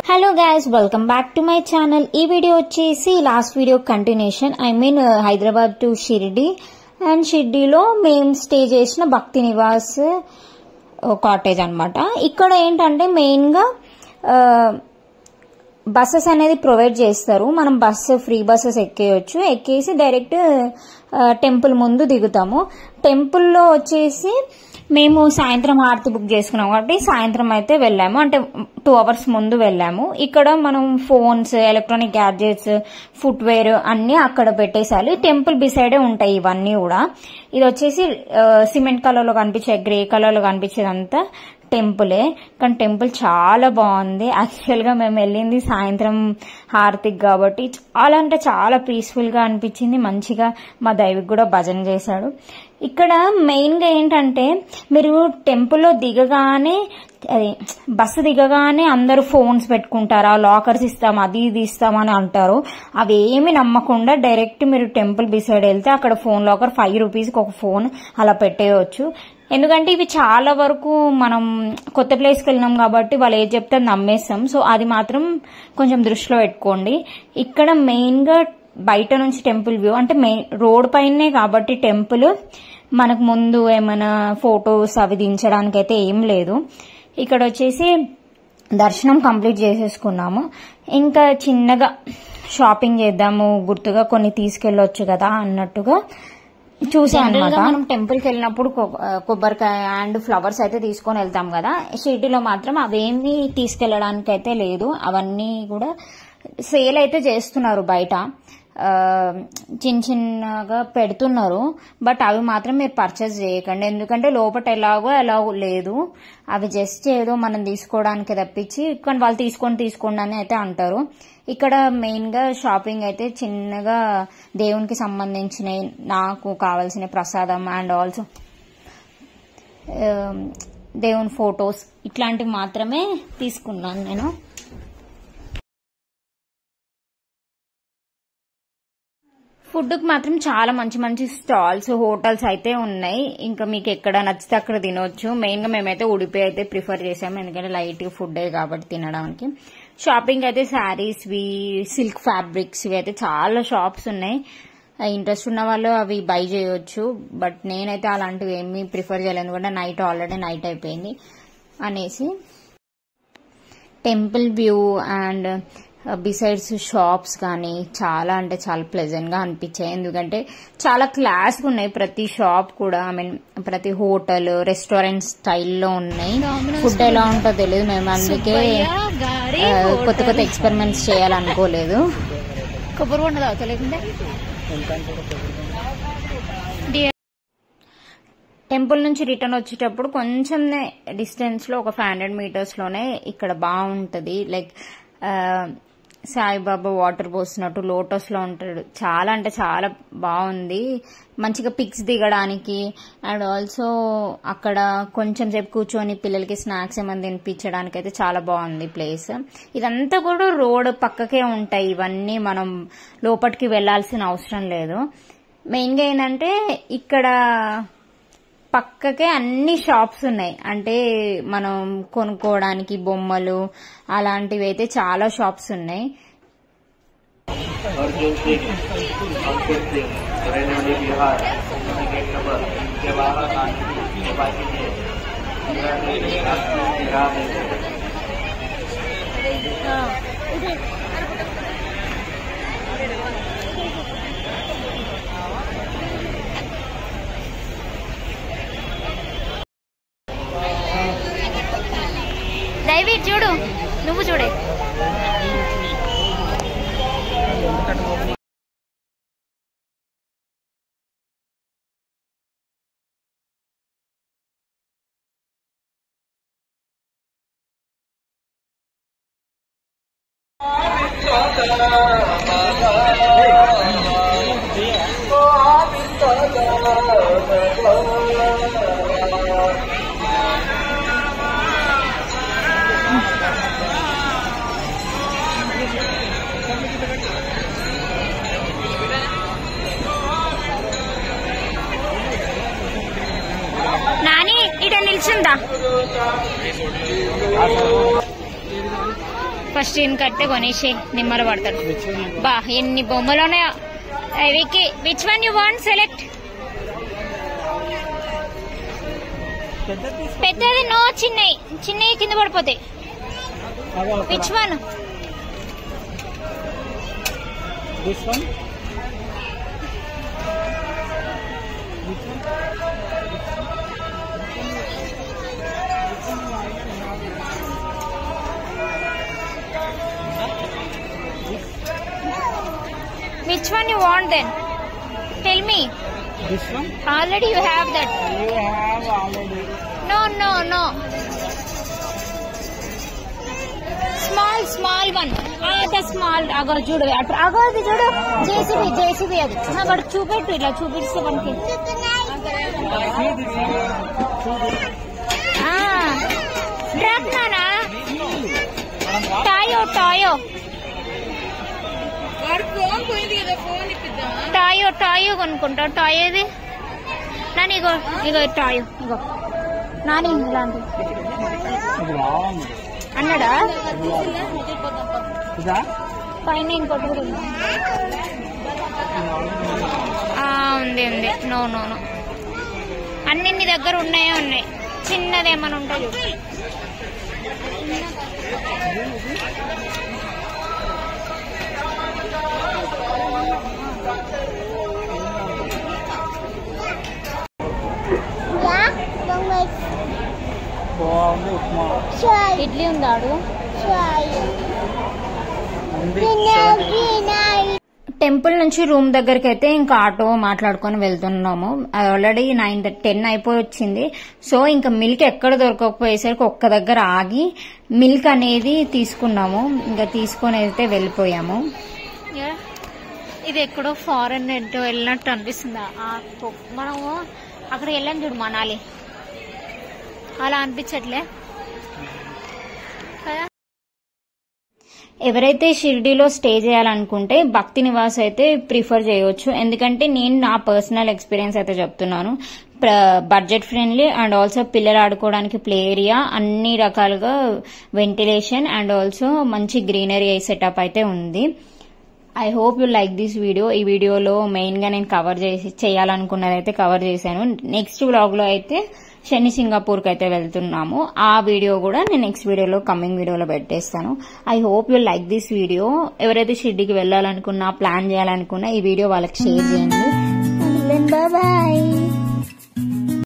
hello guys welcome back to my channel ఈ video వచ్చేసి last video continuation I mean Hyderabad to Shirdi and షిర్డీలో మేము stay చేసిన భక్తి నివాస్ కాటేజ్ అన్నమాట ఇక్కడ ఏంటంటే మెయిన్గా బస్సెస్ అనేది ప్రొవైడ్ చేస్తారు మనం బస్సు ఫ్రీ బస్సెస్ ఎక్కేయచ్చు ఎక్కేసి డైరెక్ట్ టెంపుల్ ముందు దిగుతాము టెంపుల్లో వచ్చేసి మేము సాయంత్రం హారతి బుక్ చేసుకున్నాం కాబట్టి సాయంత్రం అయితే వెళ్ళాము అంటే టూ అవర్స్ ముందు వెళ్ళాము ఇక్కడ మనం ఫోన్స్ ఎలక్ట్రానిక్ గ్యాడ్జెట్స్ ఫుట్వేర్ అన్ని అక్కడ పెట్టేసాలి టెంపుల్ బిసైడే ఉంటాయి ఇవన్నీ కూడా ఇది వచ్చేసి సిమెంట్ కలర్ లో కనిపించే గ్రే కలర్ లో కనిపించేదంతా టెంపులే కానీ టెంపుల్ చాలా బాగుంది యాక్చువల్ గా మేము వెళ్ళింది సాయంత్రం హారతికి కాబట్టి చాలా అంటే చాలా పీస్ఫుల్ గా అనిపించింది మంచిగా మా దైవికి కూడా భజన చేశాడు ఇక్కడ మెయిన్ గా ఏంటంటే మీరు టెంపుల్లో దిగగానే అది బస్సు దిగగానే అందరూ ఫోన్స్ పెట్టుకుంటారా లాకర్స్ ఇస్తాం అది ఇది ఇస్తామని అంటారు అవి ఏమి నమ్మకుండా డైరెక్ట్ మీరు టెంపుల్ బిసైడ్ వెళ్తే అక్కడ ఫోన్ లాకర్ ఫైవ్ రూపీస్కి ఒక ఫోన్ అలా పెట్టేయచ్చు ఎందుకంటే ఇవి చాలా వరకు మనం కొత్త ప్లేస్కి వెళ్ళినాం కాబట్టి వాళ్ళు ఏది చెప్తే నమ్మేస్తాం సో అది మాత్రం కొంచెం దృష్టిలో పెట్టుకోండి ఇక్కడ మెయిన్గా బయట నుంచి టెంపుల్ వ్యూ అంటే మెయిన్ రోడ్ పైనే కాబట్టి టెంపుల్ మనకు ముందు ఏమైనా ఫొటోస్ అవి దించడానికి అయితే ఏం లేదు ఇక్కడ వచ్చేసి దర్శనం కంప్లీట్ చేసేసుకున్నాము ఇంకా చిన్నగా షాపింగ్ చేద్దాము గుర్తుగా కొన్ని తీసుకెళ్ళొచ్చు కదా అన్నట్టుగా చూసాను అనమాట మనం టెంపుల్ కి వెళ్ళినప్పుడు కొబ్బరికాయ అండ్ ఫ్లవర్స్ అయితే తీసుకొని వెళ్తాం కదా షిర్డీలో మాత్రం అవేమి తీసుకెళ్ళడానికి అయితే లేదు అవన్నీ కూడా సేల్ అయితే చేస్తున్నారు బయట చిన్న చిన్నగా పెడుతున్నారు బట్ అవి మాత్రం మీరు పర్చేస్ చేయకండి ఎందుకంటే లోపల ఎలాగో ఎలాగో లేదు అవి జస్ట్ ఏదో మనం తీసుకోవడానికి తప్పించి కానీ వాళ్ళు తీసుకొని తీసుకోండి అని అయితే అంటారు ఇక్కడ మెయిన్ గా షాపింగ్ అయితే చిన్నగా దేవునికి సంబంధించిన నాకు కావాల్సిన ప్రసాదం అండ్ ఆల్సో దేవుని ఫొటోస్ ఇట్లాంటివి మాత్రమే తీసుకున్నాను నేను ఫుడ్కి మాత్రం చాలా మంచి మంచి స్టాల్స్ హోటల్స్ అయితే ఉన్నాయి ఇంకా మీకు ఎక్కడ నచ్చితే అక్కడ తినవచ్చు మెయిన్ గా మేమైతే ఉడిపి అయితే ప్రిఫర్ చేసాము ఎందుకంటే లైట్ ఫుడ్ కాబట్టి తినడానికి షాపింగ్ అయితే శారీస్ వి సిల్క్ ఫ్యాబ్రిక్స్ ఇవి అయితే చాలా షాప్స్ ఉన్నాయి ఇంట్రెస్ట్ ఉన్న వాళ్ళు అవి బై చేయొచ్చు బట్ నేనైతే అలాంటివి ఏమీ ప్రిఫర్ చేయలేదు ఎందుకంటే నైట్ ఆల్రెడీ నైట్ అయిపోయింది అనేసి temple view and besides shops కానీ చాలా అంటే చాలా ప్లెజెంట్ గా అనిపించాయి ఎందుకంటే చాలా క్లాస్ ఉన్నాయి ప్రతి షాప్ కూడా ఐ మీన్ ప్రతి హోటల్ రెస్టారెంట్ స్టైల్లో ఉన్నాయి ఫుడ్ ఎలా ఉంటుందో తెలియదు మేము అందుకే కొత్త కొత్త ఎక్స్పెరిమెంట్స్ చేయాలనుకోలేదు కొబ్బరి బొండ తాగుతలేకుంటే టెంపుల్ నుంచి రిటర్న్ వచ్చేటప్పుడు కొంచెం డిస్టెన్స్ లో ఒక ఫైవ్ హండ్రెడ్ మీటర్స్ లోనే ఇక్కడ బాగుంటది లైక్ సాయిబాబా వాటర్ పోసినట్టు లోటస్ లో ఉంటాడు చాలా అంటే చాలా బాగుంది మంచిగా పిక్స్ దిగడానికి అండ్ ఆల్సో అక్కడ కొంచెం సేపు కూర్చొని పిల్లలకి స్నాక్స్ ఏమైనా తినిపించడానికి అయితే చాలా బాగుంది ప్లేస్ ఇదంతా కూడా రోడ్ పక్కకే ఉంటాయి ఇవన్నీ మనం లోపలికి వెళ్లాల్సిన అవసరం లేదు మెయిన్గా ఏంటంటే ఇక్కడ పక్కకే అన్ని షాప్స్ ఉన్నాయి అంటే మనం కొనుక్కోవడానికి బొమ్మలు అలాంటివి అయితే చాలా షాప్స్ ఉన్నాయి దయవి చూడు నువ్వు చూడే నాని ఇట నిల్చుందా ఫస్ట్ ఈయన కట్టే కొనేసి నిమ్మలు పడతాడు బా ఎన్ని బొమ్మలు ఉన్నాయో వికి which one you want select పెద్దది నో చిన్నవి చిన్నవి కింద పడిపోతాయి which one this one which one you want then tell me this one already you have that you have already no no no small small one the small అగో చూడు అటు అగో అది చూడు జేసీబీ జేసీబీ అది ఆ, వాడు చూపెట్టు ఇలా చూపిస్తే మనకి ట్రాక్ నానా టాయో టాయో టాయో టాయో కొనుక్కుంటా టాయ్ ఏది నాని ఇగో ఇగో టాయో ఇగో నాని ఇలాంటి ఇది రావాలి అన్నాడా ఇదా పైన ఇంకోటి కూడా ఉంది ఆ, ఉంది ఉంది నో నో నో అన్ని నీ దగ్గర ఉన్నాయే ఉన్నాయి చిన్నది ఏమైనా ఉంటాయి చూడు బాగుంది ఉప్మా ఇడ్లీ ఉందాడు ఉంది టెంపుల్ నుంచి రూమ్ దగ్గరికి అయితే ఇంకా ఆటో మాట్లాడుకొని వెళ్తున్నాము ఆల్రెడీ నైన్ టెన్ అయిపోయి వచ్చింది సో ఇంకా మిల్క్ ఎక్కడ దొరకకపోయేసరికి ఒక్క దగ్గర ఆగి మిల్క్ అనేది తీసుకున్నాము ఇంకా తీసుకొని అయితే వెళ్ళిపోయాము ఇది ఎక్కడో ఫారెన్ ఎటో వెళ్ళినట్టు అనిపిస్తుంది ఆ పొ- మనము అక్కడ వెళ్ళాం చూడు మనాలి అలా అనిపించట్లే కదా ఎవరైతే షిర్డీలో స్టే చేయాలనుకుంటే భక్తి నివాస్ అయితే ప్రిఫర్ చేయవచ్చు ఎందుకంటే నేను నా పర్సనల్ ఎక్స్పీరియన్స్ అయితే చెప్తున్నాను బడ్జెట్ ఫ్రెండ్లీ అండ్ ఆల్సో పిల్లలు ఆడుకోవడానికి ప్లే ఏరియా అన్ని రకాలుగా వెంటిలేషన్ అండ్ ఆల్సో మంచి గ్రీనరీ సెటప్ అయితే ఉంది I hope you like this video ఈ వీడియోలో మెయిన్ గా నేను కవర్ చేసి చేయాలనుకున్నది అయితే కవర్ చేశాను నెక్స్ట్ వ్లాగ్ లో అయితే శని సింగపూర్ కి అయితే వెళ్తున్నాము ఆ వీడియో కూడా నేను నెక్స్ట్ వీడియోలో కమింగ్ వీడియోలో పెట్టేస్తాను I hope you like this video ఎవరైతే షిర్డీకి వెళ్ళాలనుకున్నా ప్లాన్ చేయాలనుకున్నా ఈ వీడియో వాళ్ళకి షేర్ చేయండి బాయ్